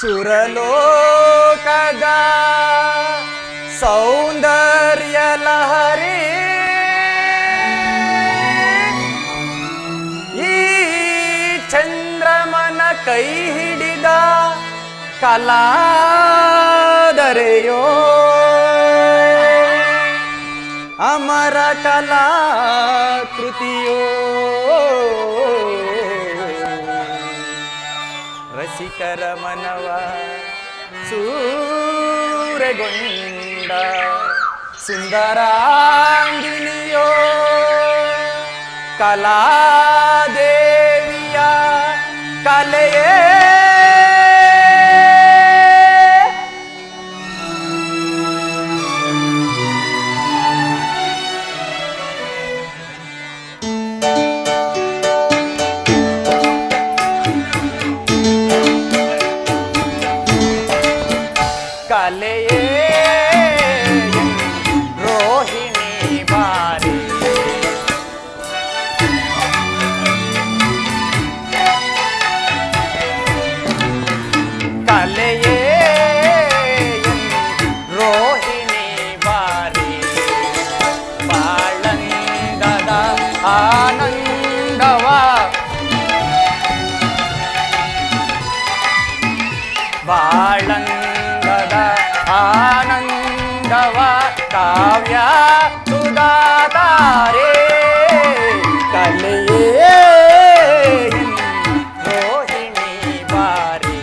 ಸುರಲೋಕದ ಸೌಂದರ್ಯ ಲಹರಿ ಈ ಚಂದ್ರಮನ ಕೈ ಹಿಡಿದ ಕಲಾದರೆಯೋ ಅಮರ ಕಲಾಕೃತಿಯೋ ರಸಿಕರ ಮನವ ಸೂರೆಗೊಂಡ ಸುಂದರಾಂಗಿನಿಯೋ ಕಲಾದೇವಿಯ ಕಲೆಯೇ ಕಲೆಯೇ ರೋಹಿಣಿ ಬಾರಿ ಕಲೆಯೇ ರೋಹಿಣಿ ಬಾರಿ ಬಾಳಂದದ ಆನಂದವ ಬಾಳಂದದ ಆನಂದವ ಕಾವ್ಯ ಸುಧಾತಾರೆ ಕಲೆಯೇ ರೋಹಿಣಿ ಬಾರಿ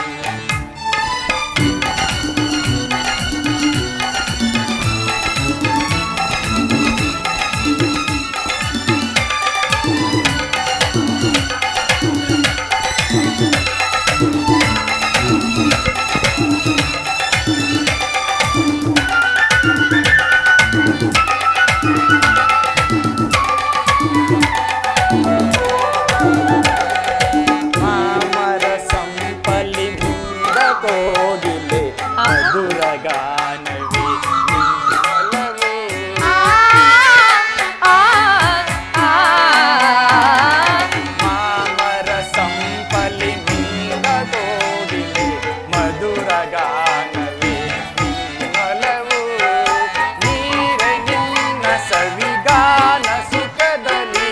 ಮಾಮರ ಸಂಪಲಿ ಮುಂದ ಕೋಗಿಲೆ ಮಧುರ ಗಾನವೇ ನಿನ್ನೊಲವೇ. ಮಾಮರ ಸಂಪಲಿ ಮುಂದ ಕೋಗಿಲೆ ಮಧುರ ಗಾನವೇ ನಿನ್ನೊಲವು. ನೀರ ನಿನ್ನ ಸವಿಗಾನ ಸುಖದಲ್ಲಿ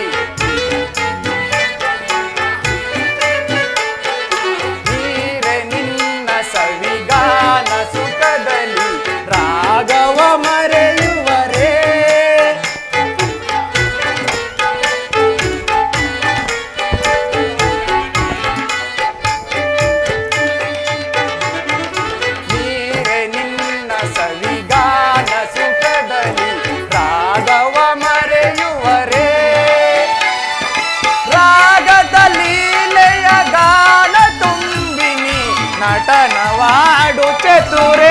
ನೀರೆ ನಿನ್ನ ಸವಿಗಾನ ಸುಖದಲ್ಲಿ ರಾಗವ ಮರೆಯುವರೇ ನೀರೆ ನಿನ್ನ ಸವಿಗಾನ ಸುಖದಲ್ಲಿ ರಾಗವ ಮರೆಯುವರೇ ರಾಗದ ಲೀಲೆಯ ಗಾನ ತುಂಬಿನಿ ನಟನವಾಡು ಚತುರೇ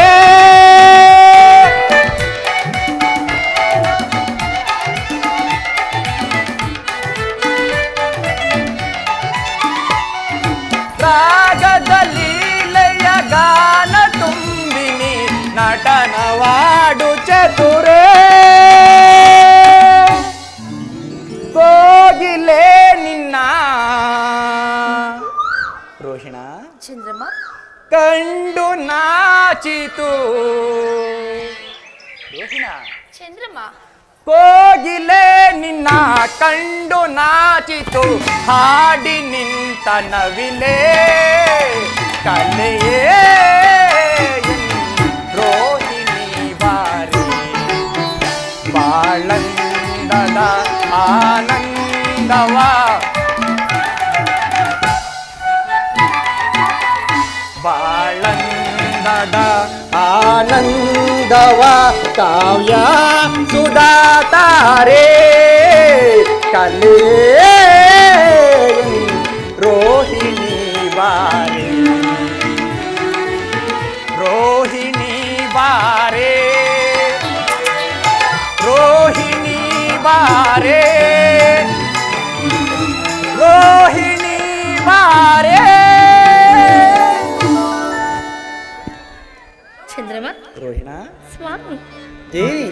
ರಾಗದ ಲೀಲೆಯ ಗಾನ ತುಂಬಿನಿ ನಟನವಾಡು ಚತುರೇ ಕೋಗಿಲೆ ನಿನ್ನ ರೋಹಿಣ ಚಂದ್ರಮ್ಮ ಕಂಡು ನಾಚಿತು ರೋಹಿಣ ಚಂದ್ರಮ್ಮ ಕೋಗಿಲೆ ನಿನ್ನ ಕಂಡು ನಾಚಿತು ಹಾಡಿ ನಿಂತ ನವಿಲೆ ಕಲೆಯೇ ರೋಹಿಣಿ ಬಾರಿ ಬಾಳಂದದ ಆನಂದವ ಬಾಳಂದದ ಆನಂದವ ಕಾವ್ಯ ಸುಧಾತಾರೆ ಕಲೆ ರೋಹಿಣಿ ಬಾರೆ ರೋಹಿಣಿ ಬಾರೆ ರೋಹಿಣಿ ಬಾರೆ ರೋಹಿಣಿ ಬಾರೆ ಚಂದ್ರಮ್ಮ ರೋಹಿಣ ಸ್ವಾಮಿ ದೇವಿ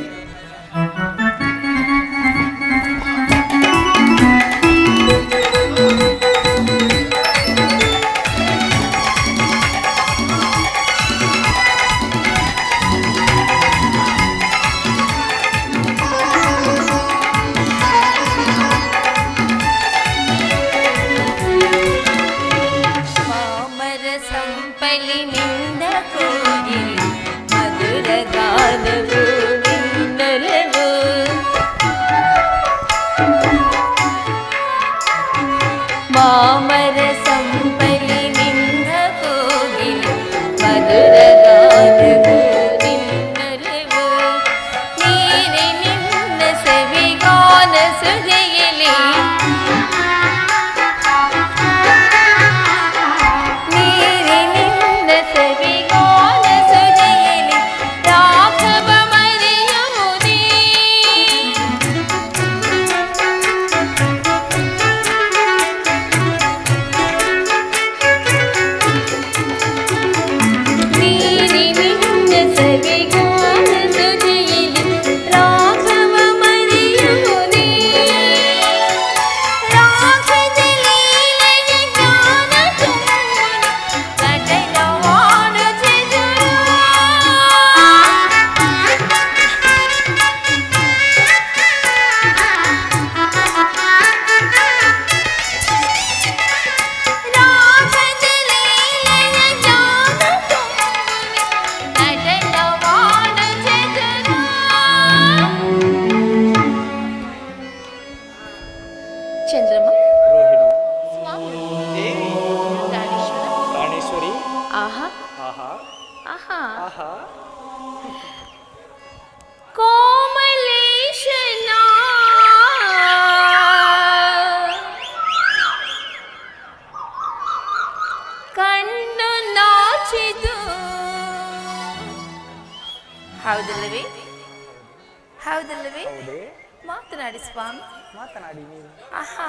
ಹೌದಲ್ಲವೇ ಹೌದಲ್ಲವೇ ಹೌದೇ ಮಾತನಾಡಿ ಸ್ವಾಮಿ ಮಾತನಾಡಿ ನೀವು ಆಹಾ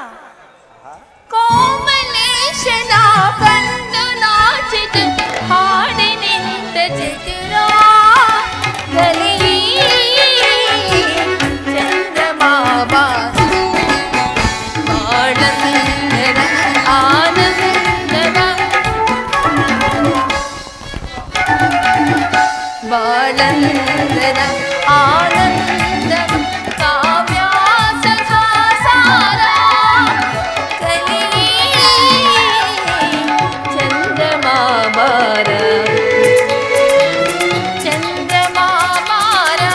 ಕೋಮಲೇಶನ ಕಂಡು ನಾಚಿತು ಹಾಡಿ ನಿಂತ ಚತುರ ಗಲಿ ಚಂದ್ರಮಾಬಾ ಆನಂದದ ಆನಂದದ ಬಾಳಂದದ ಆನಂದ ಕಾವ್ಯಾಸ ಸಾರ ಕಲಿ ಚಂದ್ರಮಾಮಾರ ಚಂದ್ರಮಾಮಾರ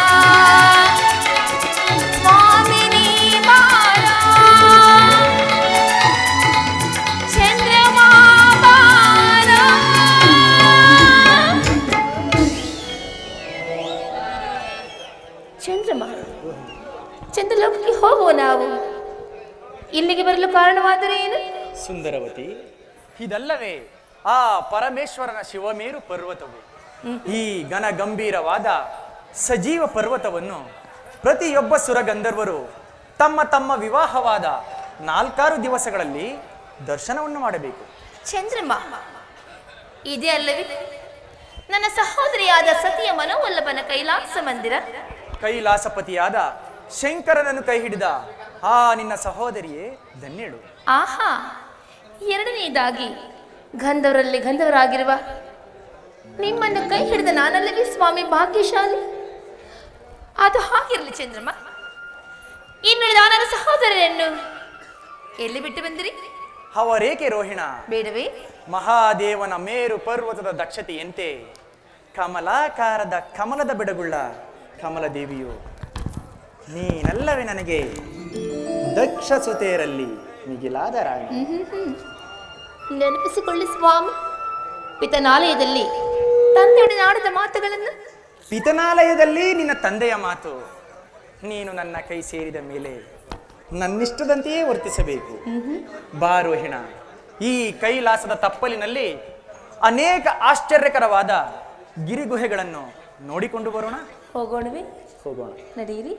ಸ್ವಾಮಿನಿ ಮಾರ ಚಂದ್ರಮ ಚಂದ್ರಲೋಕಕ್ಕೆ ಹೋಗುವ ನಾವು ಇಲ್ಲಿಗೆ ಬರಲು ಕಾರಣವಾದರೆ ಏನು ಸುಂದರವತಿ ಇದಲ್ಲವೇ ಆ ಪರಮೇಶ್ವರನ ಶಿವಮೇರು ಪರ್ವತವು ಈ ಘನ ಗಂಭೀರವಾದ ಸಜೀವ ಪರ್ವತವನ್ನು ಪ್ರತಿಯೊಬ್ಬ ಸುರಗಂಧರ್ವರು ತಮ್ಮ ತಮ್ಮ ವಿವಾಹವಾದ ನಾಲ್ಕಾರು ದಿವಸಗಳಲ್ಲಿ ದರ್ಶನವನ್ನು ಮಾಡಬೇಕು ಚಂದ್ರಮ ಇದೇ ಅಲ್ಲವೇ ನನ್ನ ಸಹೋದರಿಯಾದ ಸತಿಯ ಮನೋವಲ್ಲಭನ ಕೈಲಾಸ ಮಂದಿರ ಕೈಲಾಸಪತಿಯಾದ ಶಂಕರನನ್ನು ಕೈ ಹಿಡಿದ ಆ ನಿನ್ನ ಸಹೋದರಿಯೇ ಧನ್ಯಳು ಆಹಾ ಎರಡನೆಯದಾಗಿ ಗಂಧವರಲ್ಲಿ ಗಂಧವರಾಗಿರುವ ನಿಮ್ಮನ್ನು ಕೈ ಹಿಡಿದ ನಾನಲ್ಲವೇ ಸ್ವಾಮಿ ಭಾಗ್ಯಶಾಲಿ ಅದು ಹಾಗಿರಲಿ ಚಂದ್ರಮ್ಮ ಇನ್ನು ನನ್ನ ಸಹೋದರರನ್ನು ಎಲ್ಲಿ ಬಿಟ್ಟು ಬಂದಿರಿ ಅವರೇಕೆ ರೋಹಿಣ ಬೇಡವೇ ಮಹಾದೇವನ ಮೇರು ಪರ್ವತದ ದಕ್ಷತೆಯಂತೆ ಕಮಲಾಕಾರದ ಕಮಲದ ಬೆಡಗುಳ್ಳ ಕಮಲದೇವಿಯು ನೀನಲ್ಲವೇ ನನಗೆ ದಕ್ಷ ಸುತೆಯರಲ್ಲಿ ಮಿಗಿಲಾದ ರಾಣಿ ನೆನಪಿಸಿಕೊಳ್ಳಿ ಸ್ವಾಮಿ ಪಿತನಾಲಯದಲ್ಲಿ ತಂದೆಯೊಡನೆ ಆಡಿದ ಮಾತುಗಳನ್ನು ಪಿತನಾಲಯದಲ್ಲಿ ನಿನ್ನ ತಂದೆಯ ಮಾತು ನೀನು ನನ್ನ ಕೈ ಸೇರಿದ ಮೇಲೆ ನನ್ನಿಷ್ಟದಂತೆಯೇ ವರ್ತಿಸಬೇಕು ಬಾ ರೋಹಿಣ ಈ ಕೈಲಾಸದ ತಪ್ಪಲಿನಲ್ಲಿ ಅನೇಕ ಆಶ್ಚರ್ಯಕರವಾದ ಗಿರಿಗುಹೆಗಳನ್ನು ನೋಡಿಕೊಂಡು ಬರೋಣ ಹೋಗೋಣವೇ ಹೋಗೋಣ ನಡೆಯಿರಿ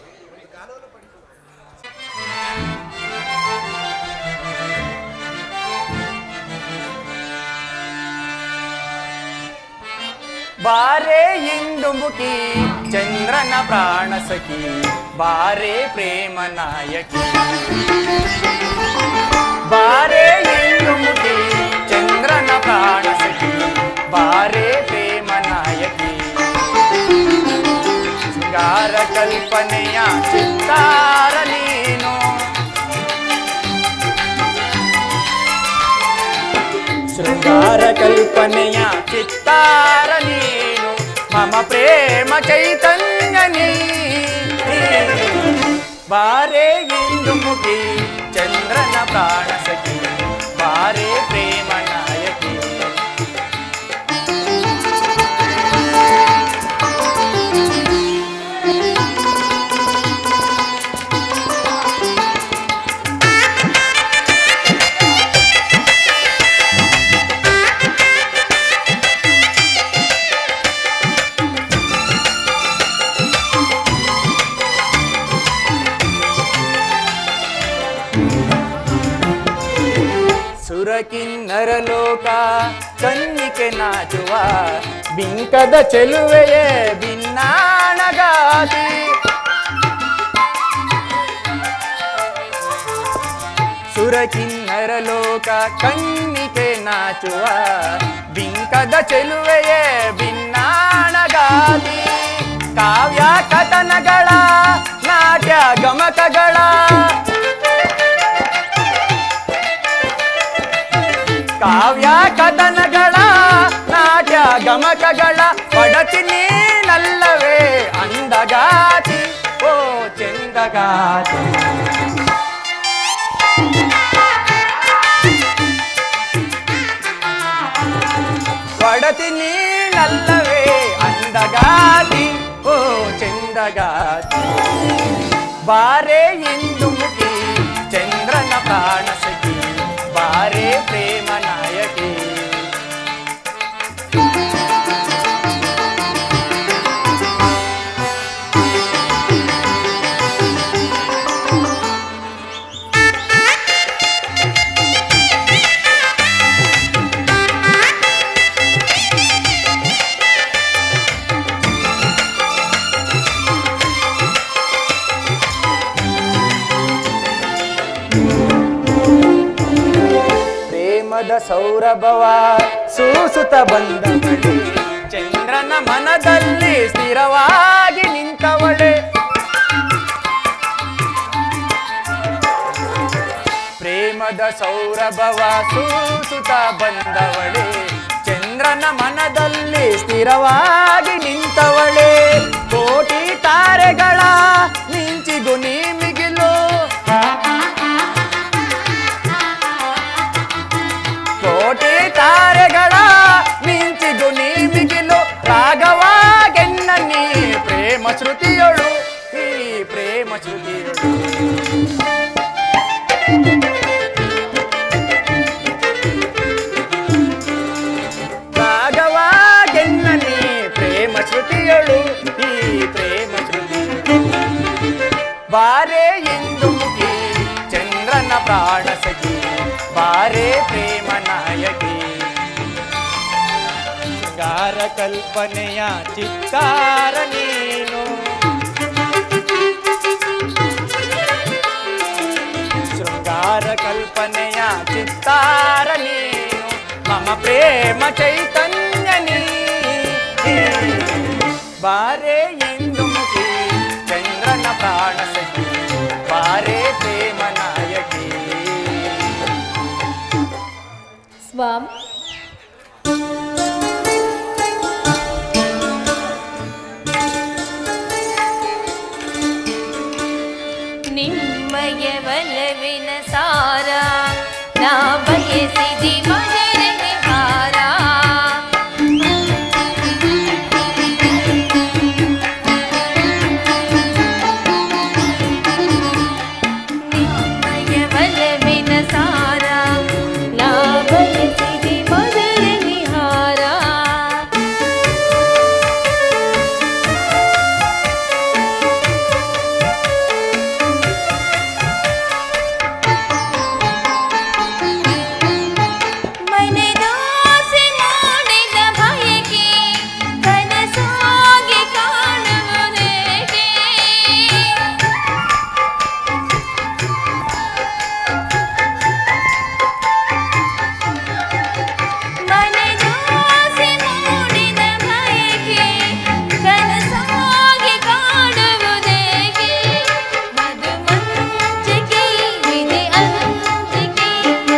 ಬಾರೆ ಇಂದು ಮುಖಿ ಚಂದ್ರನ ಪ್ರಾಣ ಸಖಿ ಬಾರೆ ಪ್ರೇಮ ನಾಯಕಿ ಬಾರೆ ಇಂದು ಮುಖಿ ಚಂದ್ರನ ಪ್ರಾಣ ಸಖಿ ಬಾರೆ ಪ್ರೇಮ ನಾಯಕಿ ಶೃಂಗಾರ ಕಲ್ಪನೆಯ ಚಿತ್ತಾರ ನೀನು ಶೃಂಗಾರ ಕಲ್ಪನೆಯ ಚಿತ್ತಾರ ನೀನು ಮಮ ಪ್ರೇಮ ಚೈತನ್ಯ ನೀ ಬಾರೆ ಇಂದು ಮುಖಿ ಚಂದ್ರನ ಪ್ರಾಣ ಸಖಿ ಬಾರೆ ಪ್ರೇಮ ನಾಯಕಿ ಸುರಕಿನ್ನರ ಲೋಕ ಕನ್ನಿಕೆ ನಾಚುವ ಬಿಂಕದ ಚೆಲುವೆಯೇ ಭಿನ್ನಾಣಗಾತಿ ಸುರಕಿನ್ನರ ಲೋಕ ಕನ್ನಿಕೆ ನಾಚುವ ಬಿಂಕದ ಚೆಲುವೆಯೇ ಭಿನ್ನಾಣಗಾತಿ ಕಾವ್ಯ ಕಥನಗಳ ನಾಟ್ಯ ಗಮಕಗಳ ಕಾವ್ಯ ಕಥನಗಳ ನಾಟ್ಯ ಗಮಕಗಳ ಪಡತಿ ನೀನಲ್ಲವೇ ಅಂದಗಾತಿ ಓ ಚೆಂದಗಾತಿ ಪಡತಿ ನೀನಲ್ಲವೇ ಅಂದಗಾತಿ ಓ ಚೆಂದಗಾತಿ ಬಾರೆ ಇಂದು ಮುಖಿ ಚಂದ್ರನ ಪ್ರಾಣ ಸಖಿ ಬಾರೆ ಪ್ರೇಮ ನಾಯಕಿ ಸೌರಭವ ಸೂಸುತ ಬಂದವಳೆ ಚಂದ್ರನ ಮನದಲ್ಲಿ ಸ್ಥಿರವಾಗಿ ನಿಂತವಳೆ ಪ್ರೇಮದ ಸೌರಭವ ಸೂಸುತ ಬಂದವಳೆ ಚಂದ್ರನ ಮನದಲ್ಲಿ ಸ್ಥಿರವಾಗಿ ನಿಂತವಳೆ ಕೋಟಿ ತಾರೆಗಳ ಮಿಂಚಿಗು ನೀ ಮಿಗಿಲು ಕೋಟಿ ತಾರೆಗಳ ಮಿಂಚಿದು ನೀ ಮಿಗಿಲು ರಾಗವಾಗೆನ್ನ ನೀ ಪ್ರೇಮ ಶ್ರುತಿಯೊಳು ಈ ಪ್ರೇಮ ಶ್ರುತಿಯೊಳು ರಾಗವಾಗೆನ್ನ ನೀ ಪ್ರೇಮ ಶ್ರುತಿಯೊಳು ಈ ಪ್ರೇಮ ಶ್ರುತಿಯೊಳು ಬಾರೆ ಎಂದು ಮುಗಿ ಚಂದ್ರನ ಪ್ರಾಣ ಸಖಿ ಬಾರೆ ಪ್ರೇಮ ನಾಯಕಿ ಶೃಂಗಾರ ಕಲ್ಪನೆಯ ಚಿತ್ತಾರ ನೀನು ಶೃಂಗಾರ ಕಲ್ಪನೆಯ ಚಿತ್ತಾರ ನೀನು ಮಮ ಪ್ರೇಮ ಚೈತನ್ಯ ನೀ ಬಾರೆ ಎಂದು ಮುಖಿ ಚಂದ್ರನ ಪ್ರಾಣ ಸಖಿ ಬಾರೆ ಪ್ರೇಮ ನಾಯಕಿ ಸ್ವಾಮಿ ನಿಮ್ಮಯ ಬಲವಿನ ಸಾರ ನಾ ಬಯಸಿದಿ ಮದರ ವಿಹಾರ ನಿಮ್ಮಯ ಬಲವಿನ ಸಾರ ನಾ ಬಯಸಿದಿ ಮದರ ವಿಹಾರ ಮನೆದಾಸೆ ಮಾಡಿದ ಬಯಕೆ ಕನಸಾಗಿ ಕಾಣುವುದೇಕೆ ಮನೆದಾಸೆ ಮಾಡಿದ ಬಯಕೆ ಕನಸಾಗಿ ಕಾಣುವುದೇಕೆ ಮಧು ಮಂಚಕೆ ವಿಧಿ ಅಂಚಿಕೆ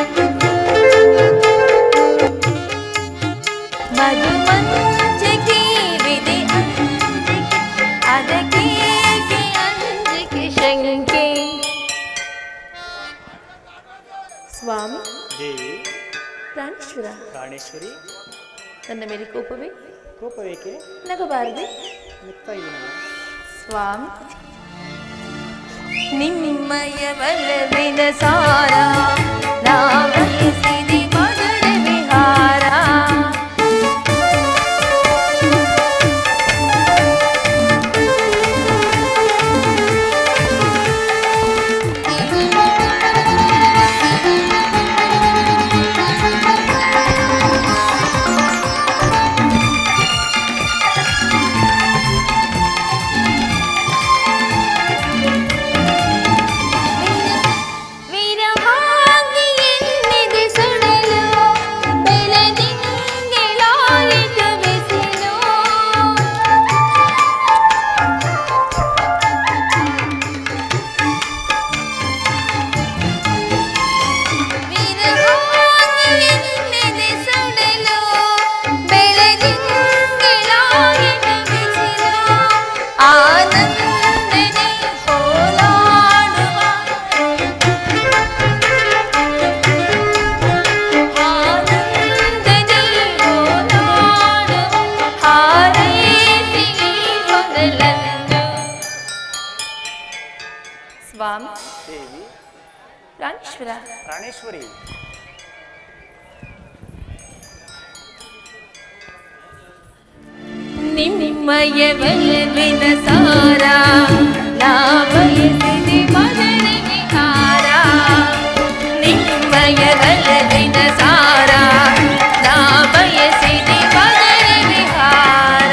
ಮಧು ಮಂಚಕೆ ವಿಧಿ ಅಂಜಿಕೆ ಅದಕ್ಕೇಕೆ ಅಂಜಿಕೆ ಶಂಕೆ ಸ್ವಾಮಿ ದೇವಿ ಪ್ರಾಣೇಶ್ವರ ಪ್ರಾಣೇಶ್ವರಿ ನನ್ನ ಮೇಲೆ ಕೋಪವೇ ಕೋಪವೇಕೆ ನಗಬಾರದೆ ಮುಕ್ತ ಇದೀನಲ್ಲ ಸ್ವಾಮಿ ನಿಮ್ಮಯ ಬಲವಿನ ಸಾರ ನಾ ಬಯಸಿದೆ ಮಧುರ ವಿಹಾರ ವಿರಹಾಗಿ ಎನ್ನಿದೆ ಸುಡಲು ಬೆಳದಿಂಗಳಾಯಿತು ಬಿಸಿಲು ವಿರಹಾಗಿ ಎನ್ನಿದೆ ಸುಡಲು ಬೆಳದಿಂಗಳಾಯಿತು ಬಿಸಿಲು ಆನಂದನೆ ಹೋಲಾಡುವ ಆನಂದನೆ ಓಲಾಡುವ ಹಾರೈಸಿ ಹೊರಲಂದು ಸ್ವಾಮಿ ದೇವಿ ಪ್ರಾಣೇಶ್ವರ ಪ್ರಾಣೇಶ್ವರಿ ನಿಮ್ಮಯ ಬಲವಿನ ಸಾರ ನಾ ಬಯಸಿದೆ ಮದನ ವಿಹಾರ ನಿಮ್ಮಯ ಬಲವಿನ ಸಾರ ನಾ ಬಯಸಿದೆ ಮದನ ವಿಹಾರ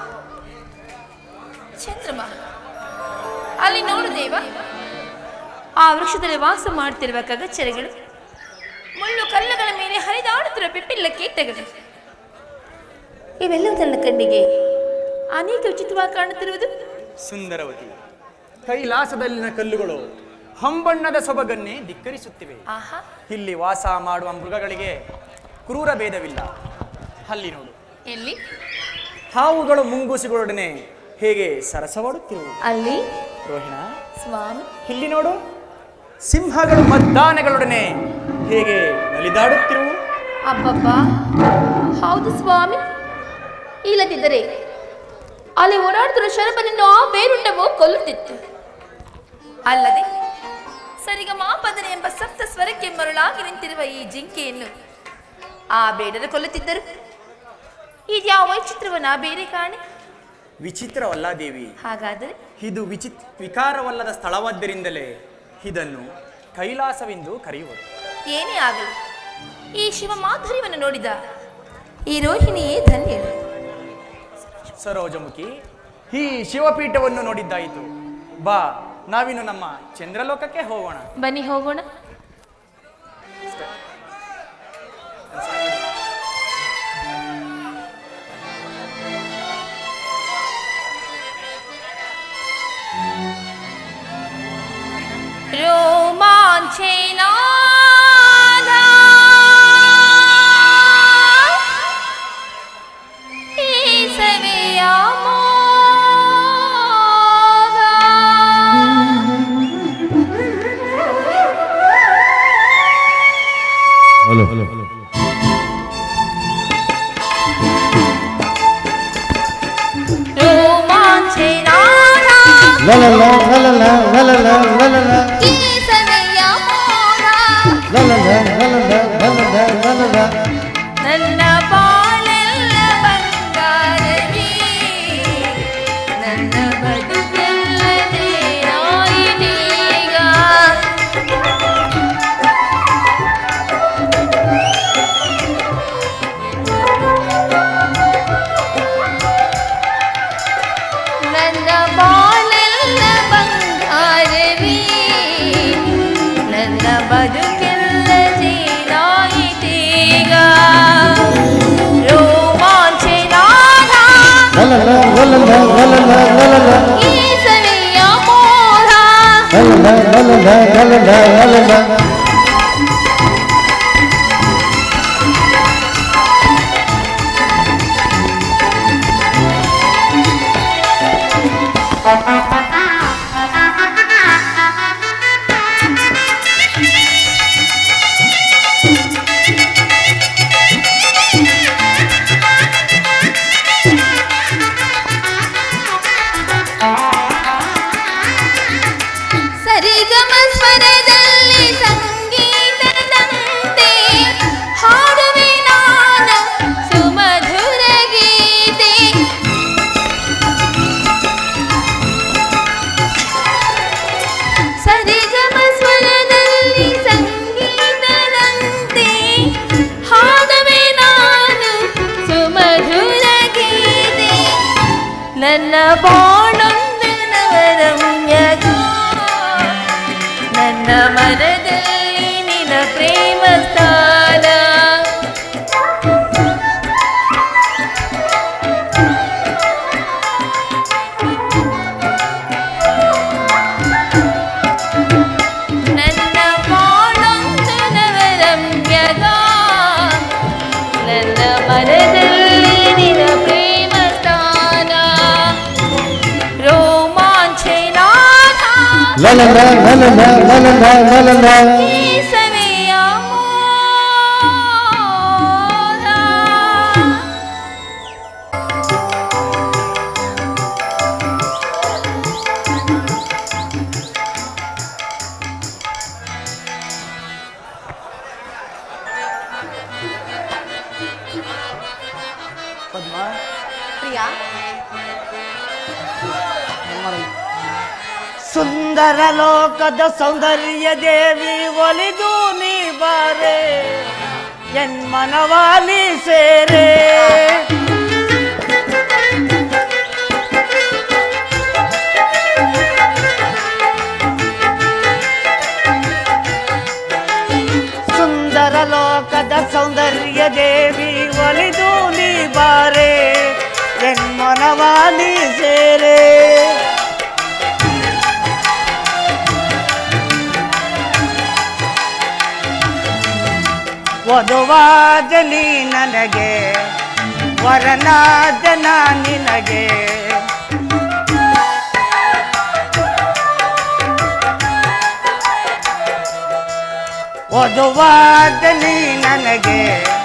ಚಂದ್ರಮ ಅಲ್ಲಿ ನೋಡು ದೇವ ಆ ವೃಕ್ಷದಲ್ಲಿ ವಾಸ ಮಾಡುತ್ತಿರುವ ಕಗಚ್ಚರೆಗಳು ಮುಳ್ಳು ಕಲ್ಲುಗಳ ಮೇಲೆ ಹರಿದಾಡುತ್ತಿರುವ ಬೆಪ್ಪಿಲ್ಲ ಕೀಟಗಳು ಇವೆಲ್ಲವೂ ನನ್ನ ಕಣ್ಣಿಗೆ ಅನೇಕ ವಿಚಿತ್ರವಾಗಿ ಕಾಣುತ್ತಿರುವುದು ಸುಂದರವತಿ ಕೈಲಾಸದಲ್ಲಿನ ಕಲ್ಲುಗಳು ಹಂಬಣ್ಣದ ಸೊಬಗನ್ನೇ ಧಿಕ್ಕರಿಸುತ್ತಿವೆ ಆಹಾ ಇಲ್ಲಿ ವಾಸ ಮಾಡುವ ಮೃಗಗಳಿಗೆ ಕ್ರೂರ ಭೇದವಿಲ್ಲ ಅಲ್ಲಿ ನೋಡು ಎಲ್ಲಿ ಹಾವುಗಳು ಮುಂಗೂಸುಗಳೊಡನೆ ಹೇಗೆ ಸರಸವಾಡುತ್ತಿರುವು ಅಲ್ಲಿ ರೋಹಿಣ ಸ್ವಾಮಿ ಇಲ್ಲಿ ನೋಡು ಸಿಂಹಗಳು ಮದ್ದಾನೆಗಳೊಡನೆ ಹೇಗೆ ನಲಿದಾಡುತ್ತಿರುವು ಅಬ್ಬಬ್ಬಾ ಹೌದು ಸ್ವಾಮಿ ಇಲ್ಲದಿದ್ದರೆ ಅಲ್ಲಿ ಓಡಾಡುತ್ತಿರುವ ಶರಬನನ್ನು ಆ ಬೇರುಂಡವು ಕೊಲ್ಲುತ್ತಿತ್ತು ಅಲ್ಲದೆ ಸರಿಗ ಮಾಪದನೆ ಎಂಬ ಸಪ್ತ ಸ್ವರಕ್ಕೆ ಮರುಳಾಗಿ ನಿಂತಿರುವ ಈ ಜಿಂಕೆಯನ್ನು ಆ ಬೇಡರು ಕೊಲ್ಲುತ್ತಿದ್ದರು ಇದ್ಯಾವ ವೈಚಿತ್ರವನ್ನ ಬೇರೆ ಕಾಣೆ ವಿಚಿತ್ರವಲ್ಲ ದೇವಿ ಹಾಗಾದರೆ ಇದು ವಿಚಿತ್ ವಿಕಾರವಲ್ಲದ ಸ್ಥಳವಾದ್ದರಿಂದಲೇ ಇದನ್ನು ಕೈಲಾಸವೆಂದು ಕರೆಯುವರು ಏನೇ ಆಗಲಿ ಈ ಶಿವ ಮಾಧುರ್ಯವನ್ನು ನೋಡಿದ ಈ ರೋಹಿಣಿಯೇ ಧನ್ಯಳು ಸರೋಜಮುಖಿ ಈ ಶಿವಪೀಠವನ್ನು ನೋಡಿದ್ದಾಯಿತು ಬಾ ನಾವಿನ್ನು ನಮ್ಮ ಚಂದ್ರಲೋಕಕ್ಕೆ ಹೋಗೋಣ ಬನ್ನಿ ಹೋಗೋಣ ರೋಮಾಂಚನಾದ ಈ ಸವೆಯ ಹಲೋ ಹಲೋ ರೋಮಾಂಚನಾದ La la la la la la la la la la la la ಈ ಸವೆಯ ಮೋಹ la la la la la la la la la la la ನನ್ನ ಬಾಳೆಲ್ಲ ಬಂಗಾರವೇ ನನ್ನ ಬದುಕೆಲ್ಲದೆ ನಾಯಿನೀಗ ನನ್ನ ಬಾಳೆಲ್ಲ ಬಂಗಾರವೇ ನನ್ನ ಬದುಕೆಲ್ಲ ಜೀನಾಯಿತೀಗ ರೋಮಾಂಚನಾದ la la la la la la la la la la la la ಈ ಸವಿಯ ಮೋಹ la la la la la la la la la la la ಸರಿಗಮ ಸ್ವರದಲ್ಲಿ ಸಂಗೀತದಂತೆ ಹಾಡುವೆ ನಾನು ಸುಮಧುರ ಗೀತೆ ಸರಿಗಮ ಸ್ವರದಲ್ಲಿ ಸಂಗೀತದಂತೆ ಹಾಡುವೆ ನಾನು ಸುಮಧುರ ಗೀತೆ ನನ್ನ ಬಾಣೊಂದು ನವರಮ್ಯಗ ನನ್ನ ಮನದಲ್ಲಿ ನಿನ್ನ ಪ್ರೇಮ ಸ್ಥಾನ ನನ್ನ ಬಾಣೊಂದು ನವರಮ್ಯಗ ನನ್ನ ಮನದಲ್ಲಿ ನಿನ್ನ ಪ್ರೇಮ ಸ್ಥಾನ ರೋಮಾಂಚನಾದ la la la la la la la la la la la la ಈ ಸವೆಯ ಮೋದ. ಪದ್ಮ ಪ್ರಿಯಾ ಸುಂದರ ಲೋಕದ ಸೌಂದರ್ಯ ದೇವಿ ಒಲಿದು ನೀ ಬಾರೆ ಎನ್ ಮನವಾಲಿ ಸೇರೆ ನೀ ಸೇರೆ ವಧುವಾದ ನೀ ನನಗೆ ವರನಾದ ನಾ ನಿನಗೆ ವಧುವಾದ ನೀ ನನಗೆ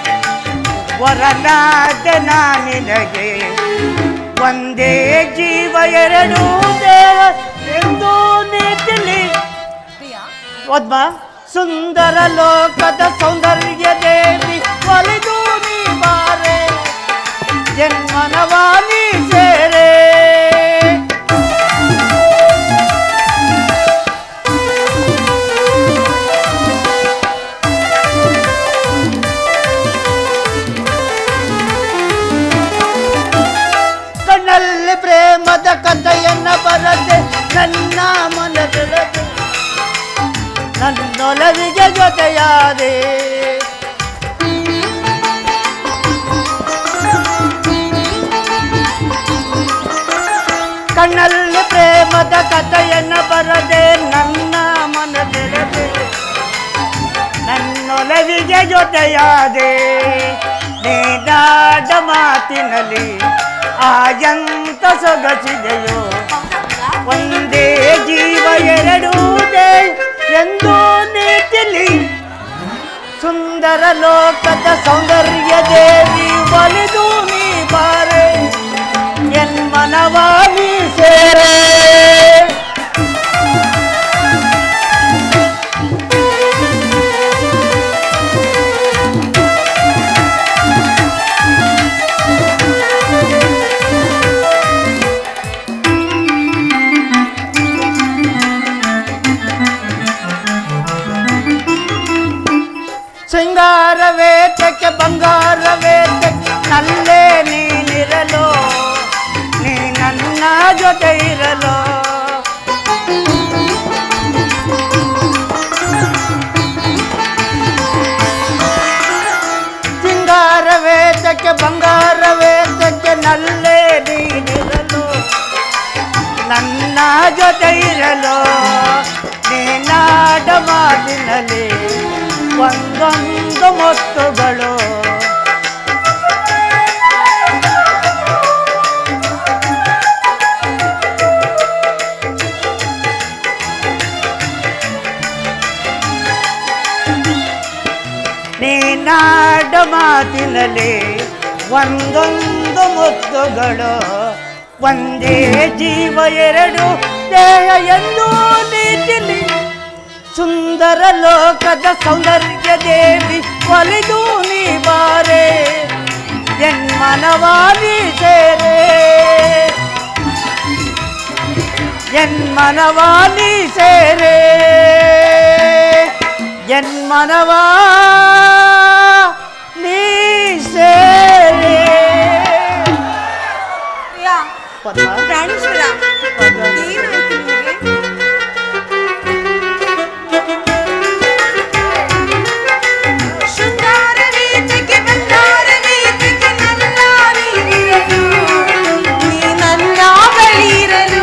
ವರನಾದ ನಾ ನಿನಗೆ ಒಂದೇ ಜೀವ ಎರಡು ದೇವ ಎಂದು ನೀತಿಲಿ ಪದ್ಮ ಸುಂದರ ಲೋಕದ ಸೌಂದರ್ಯ ದೇವಿ ಒಲಿದು ನೀ ಬಾರೆ ಜನ್ಮನವಾನಿ ಸೇರೆ ಕಣ್ಣಲ್ಲಿ ಪ್ರೇಮದ ಕಥೆಯನ್ನ ಬರದೆ ನನ್ನ ಮನದೊಳಗೆ ನನ್ನೊಲವಿಗೆ ಜೊತೆಯಾದೆ ಕಣ್ಣಲ್ಲಿ ಪ್ರೇಮದ ಕಥೆಯನ್ನ ಬರದೆ ನನ್ನ ಮನದೆಳೆದೆ ನನ್ನೊಲವಿಗೆ ಜೊತೆಯಾದೆ ನೀನಾಡ ಮಾತಿನಲ್ಲಿ ಆಯಂತ ಸೊಗಸಿದೆಯೋ ಒಂದೇ ಜೀವ ಎರಡೂ ದೇ ಎಂದು ನೀತಿಲಿ ಸುಂದರ ಲೋಕದ ಸೌಂದರ್ಯ ದೇವಿ ಒಲಿದು ನೀ ಬಾರೆ ಎನ್ ಮನವಾನಿ ಸೇರೆ ಸಿಂಗಾರವೇ ತೆಕ್ಕೆ ಬಂಗಾರವೇ ತೆಕ್ಕೆ ನಲ್ಲೇ ನೀನಿರಲು ನೀ ನನ್ನ ಜೊತೆ ಇರಲು ಸಿಂಗಾರವೇ ತೆಕ್ಕೆ ಬಂಗಾರವೇ ತೆಕ್ಕೆ ನಲ್ಲೇ ನೀನಿರಲು ನನ್ನ ಜೊತೆ ಇರಲು ನೀನಾಡ ಮಾತಿನಲ್ಲಿ ಒಂದೊಂದು ಮೊತ್ತುಗಳು ನೀನಾಡ ಮಾತಿನಲ್ಲಿ ಒಂದೊಂದು ಮುತ್ತುಗಳು ಒಂದೇ ಜೀವ ಎರಡು ದೇಹ ಎಂದು ನೀತಿಲಿ ಸುಂದರ ಲೋಕದ ಸೌಂದರ್ಯ ದೇವಿ ಒಲಿದು ನೀ ಬಾರೆ ಎನ್ಮನವಾನಿ ಸೇರೆ ಎನ್ಮನವಾನಿ ಸೇರೆ ಎನ್ಮನವಾ ನೀ ಸೇರೆ ಪದ್ಮ ಪ್ರಾಣೇಶ್ವರ ಏನಾಯ್ತು ನಿಮಗೆ ಶೃಂಗಾರ ರೀತಿಗೆ ಬಂಗಾರ ರೀತಿಗೆ ನನ್ನ ನೀನಿರಲು ನೀ ನನ್ನ ಬಳಿ ಇರಲು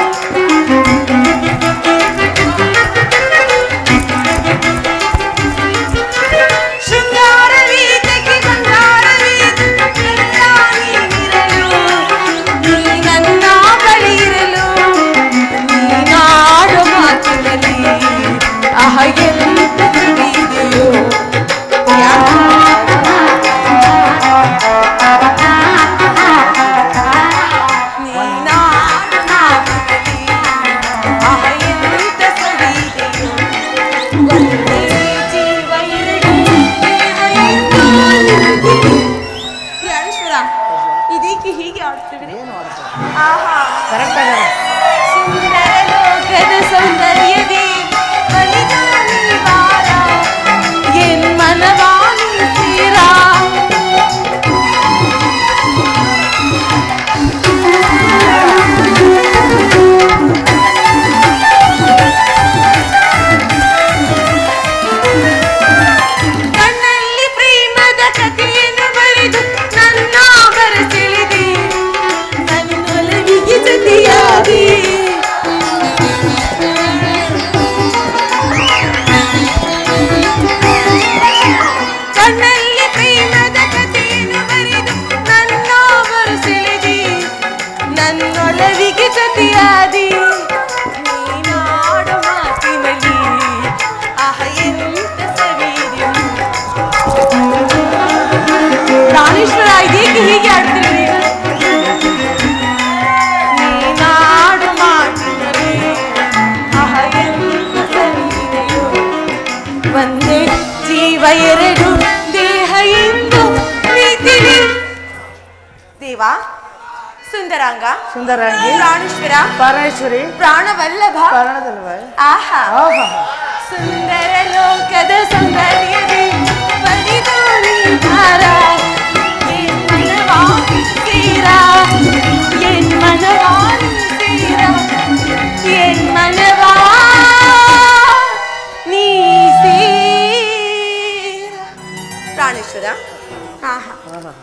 ಶೃಂಗಾರ ರೀತಿಗೆ ಬಂಗಾರ ರೀತಿಗೆ ನನ್ನ ನೀನಿರಲು ನೀ ನನ್ನ ಬಳಿ ಇರಲು ನೀನಾಡು ಮಾತಿನಲ್ಲಿ ಆಹ ಎಂತ ತಿಳಿದೆಯೋ ನೀನಾಡು ಮಾತಿನಲ್ಲಿ ಆಹ ಎಂತ ಸಡಿದೆಯೋ ಒಂದೇ ಜೀವ ಎರಡು ಜೀವ ಎಂದು ನಿನಗೆ. ಪ್ರಾಣೇಶ್ವರ ಇದೀಕೆ ಹೀಗೆ ಆಡ್ತಿದ್ರೆ ಆಹಾ ಸುಂದರ ಲೋಕದ ಸೌಂದರ್ಯದೇ ಬಲಿದಾನಿ ಬಾರ ಎನ್ ಮನವಾನಿ ತೀರ ಕಣ್ಣಲ್ಲಿ ಪ್ರೇಮದ ಕಥೆಯನ್ನು ಬರೆದು ನನ್ನ ಬರಸೆಳೆದೆ ನನ್ನೊಲ ನನಗೆ ಜೊತೆಯಾದಿ ನೀನಾಡು ಮಾತಿನಲ್ಲಿ ಆಹ ಎಂತ ಸವಿದೆ ಪ್ರಾಣೇಶ್ವರ ಇದೇಕೆ ಹೀಗೆ ಆಡ್ತಿರಿ ನೀನಾಡು ಮಾತಿನಲ್ಲಿ ಆಹ ಎಂತ ಸವಿದೆಯೋ ಒಂದೇ ಜೀವ ಎರಡು ದೇಹ ಎಂದು ಪ್ರೀತಿಲಿ ದೇವ ಸುಂದರಾಂಗ ಸುಂದರಾಂಗಿ ಪ್ರಾಣೇಶ್ವರ ಪರಮೇಶ್ವರಿ ಪ್ರಾಣವಲ್ಲಭ ಕಾರಣದಲ್ವ ಆಹಾ ಆಹಾ ಸುಂದರ ಲೋಕದ ಸೌಂದರ್ಯದಿ ಬಲಿದು ನೀನಾರ ಎನ್ ಮನವಾನಿ ತೀರ ಎನ್ ಮನವಾನಿ ತೀರ ಎನ್ ಮನವಾ ನೀ ಸೇರ ಪ್ರಾಣೇಶ್ವರ ಆಹಾ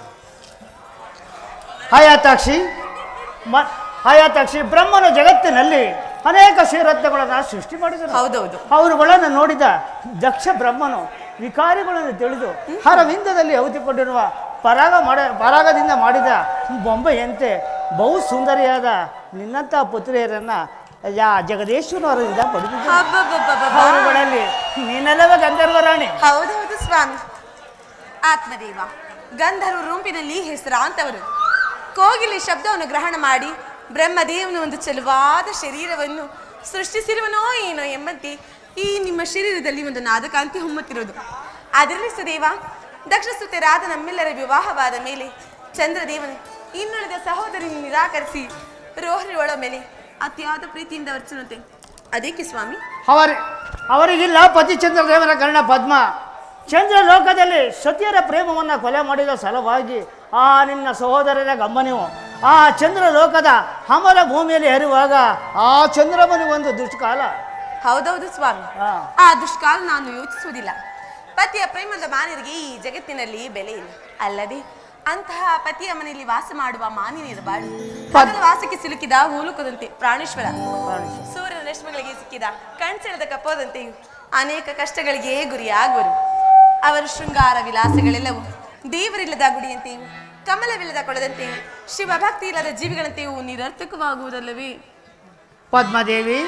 ಹಯಾತಾಕ್ಷಿ ಮ ಹಯಾತಾಕ್ಷಿ ಬ್ರಹ್ಮನು ಜಗತ್ತಿನಲ್ಲಿ ಅನೇಕ ಶ್ರೀರತ್ನಗಳನ್ನು ಸೃಷ್ಟಿ ಮಾಡಿದನು ಹೌದೌದು ಅವರುಗಳನ್ನು ನೋಡಿದ ದಕ್ಷ ಬ್ರಹ್ಮನು ವಿಕಾರಿಗಳನ್ನು ತಿಳಿದು ಹರವಿಂದದಲ್ಲಿ ಔತಿಕೊಂಡಿರುವ ಪರಾಗ ಮಾಡ ಪರಾಗದಿಂದ ಮಾಡಿದ ಬೊಂಬೆಯಂತೆ ಬಹು ಸುಂದರಿಯಾದ ನಿನ್ನಂಥ ಪುತ್ರಿಯರನ್ನ ಯಾ ಜಗದೀಶ್ವರವರಿಂದ ಪಡೆದಿದ್ದ ಅಬ್ಬಬ್ಬಬ್ಬಬ್ಬ. ಅವರುಗಳಲ್ಲಿ ನೀನೆಲ್ಲವೇ ಗಂಧರ್ವರಾಣಿ ಹೌದೌದು ಸ್ವಾಮಿ ಆತ್ಮದೇವ ಗಂಧರ್ವ ರೂಪಿನಲ್ಲಿ ಹೆಸರಾಂತವರು ಕೋಗಿಲೆ ಶಬ್ದವನ್ನು ಗ್ರಹಣ ಮಾಡಿ ಬ್ರಹ್ಮದೇವನ ಒಂದು ಚೆಲುವಾದ ಶರೀರವನ್ನು ಸೃಷ್ಟಿಸಿರುವನೋ ಏನೋ ಎಂಬಂತೆ ಈ ನಿಮ್ಮ ಶರೀರದಲ್ಲಿ ಒಂದು ನಾದಕಾಂತಿ ಹೊಮ್ಮುತ್ತಿರೋದು ಅದರಲ್ಲಿ ಸುದೇವ ದಕ್ಷಸುತರಾದ ನಮ್ಮೆಲ್ಲರ ವಿವಾಹವಾದ ಮೇಲೆ ಚಂದ್ರದೇವನು ಇನ್ನುಳಿದ ಸಹೋದರಿ ನಿರಾಕರಿಸಿ ರೋಹರಿ ಒಳ ಮೇಲೆ ಅತಿಯಾದ ಪ್ರೀತಿಯಿಂದ ವರ್ಚನತೆ ಅದಕ್ಕೆ ಸ್ವಾಮಿ ಅವರ ಅವರಿಗಿಲ್ಲ ಪತಿ ಚಂದ್ರದೇವನ ಕರ್ಣ ಪದ್ಮ ಚಂದ್ರ ಲೋಕದಲ್ಲಿ ಸತಿಯರ ಪ್ರೇಮವನ್ನು ಕೊಲೆ ಮಾಡಿದ ಸಲುವಾಗಿ ಆ ನಿನ್ನ ಸಹೋದರರ ಗಮನವು ಆ ಚಂದ್ರ ಲೋಕದ ಹಮರ ಭೂಮಿಯಲ್ಲಿ ಹರಿಯುವಾಗ ಆ ಚಂದ್ರಮನಿ ಒಂದು ದುಷ್ಕಾಲ ಹೌದೌದು ಸ್ವಾಮಿ ಹಾ. ಆ ದುಷ್ಕಾಲ ನಾನು ಯೋಚಿಸುವುದಿಲ್ಲ ಪತಿಯ ಪ್ರೇಮದ ಮಾನಿಯರಿಗೆ ಈ ಜಗತ್ತಿನಲ್ಲಿ ಬೆಲೆ ಇಲ್ಲ ಅಲ್ಲದೆ ಅಂತಹ ಪತಿಯ ಮನೆಯಲ್ಲಿ ವಾಸ ಮಾಡುವ ಮಾನಿನಿರಬಾರದು ಪದದ ವಾಸಕ್ಕೆ ಸಿಲುಕಿದ ಹೂಲುಕದಂತೆ ಪ್ರಾಣೇಶ್ವರ ಸೂರ್ಯನ ರೇಷ್ಮೆಗಳಿಗೆ ಸಿಕ್ಕಿದ ಕಣ್ಸೆಳೆದ ಕಪ್ಪೋದಂತೆಯೂ ಅನೇಕ ಕಷ್ಟಗಳಿಗೆ ಗುರಿಯಾಗುವರು ಅವರ ಶೃಂಗಾರ ವಿಲಾಸಗಳೆಲ್ಲವೂ ದೇವರಿಲ್ಲದ ಗುಡಿಯಂತೆಯೂ ಕಮಲವಿಲ್ಲದ ಕೊಳದಂತೆಯೂ ಶಿವಭಕ್ತಿ ಇಲ್ಲದ ಜೀವಿಗಳಂತೆಯೂ ನಿರರ್ಥಕವಾಗುವುದಲ್ಲವೇ ಪದ್ಮದೇವಿ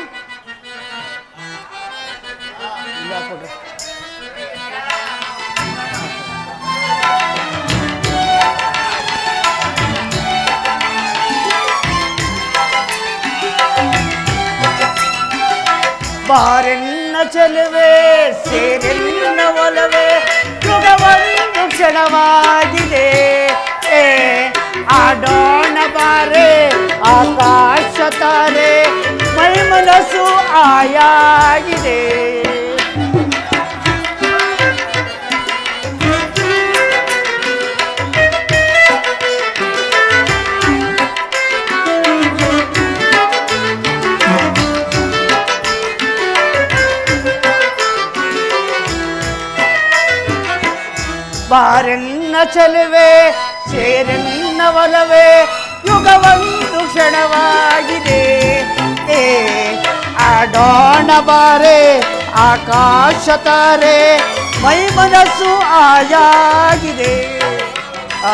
ಬಾರೆನ್ನ ಚೆಲುವೆ ಸೇರೆನ್ನ ಒಲವೆ ಯುಗವೊಂದು ಕ್ಷಣವಾಗಿದೆ ಏ ಆಡೋಣ ಬಾರೆ ಆಕಾಶ ತಾರೆ ಮೈ ಮನಸ್ಸು ಆಯಾಗಿದೆ ಬಾರೆನ್ನ ಚೆಲುವೆ ಸೇರೆನ್ನ ಒಲವೆ ಯುಗವೊಂದು ಕ್ಷಣವಾಗಿದೆ ಏ ಆಡೋಣ ಬಾರೆ ಆಕಾಶ ತಾರೆ ಮೈ ಮನಸ್ಸು ಆಯಾಗಿದೆ ಆ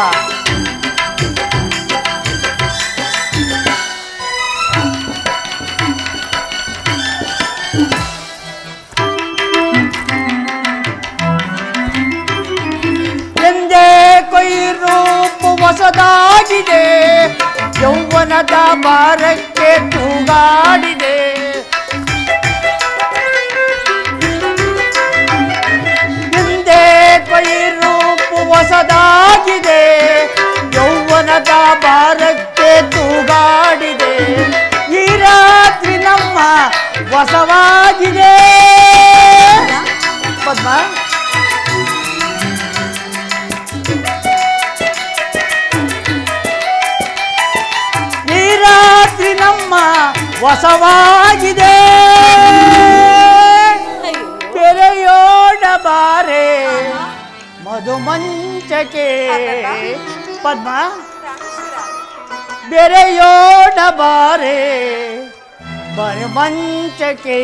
ಎಂದೇ ಕೊಯ್ರೂಪು ಹೊಸದಾಗಿದೆ ಯೌವನದ ಭಾರಕ್ಕೆ ತೂಗಾಡಿದೆ ಎಂದೇ ಕೊಯ್ರೂಪು ಹೊಸದಾಗಿದೆ ಯೌವನದ ಭಾರಕ್ಕೆ ತೂಗಾಡಿದೆ ಈ ರಾತ್ರಿ ನಮ್ಮ ಹೊಸವಾಗಿದೆ ಪದ್ಮ ಈ ರಾತ್ರಿ ನಮ್ಮ ಹೊಸವಾಗಿದೆ ತೆರೆಯೋಣ ಬಾರೆ ಮಧುಮಂಚಕೆ ಪದ್ಮ ಬೆರೆಯೋಣ ಬಾರೆ ಬರಮಂಚಕೆ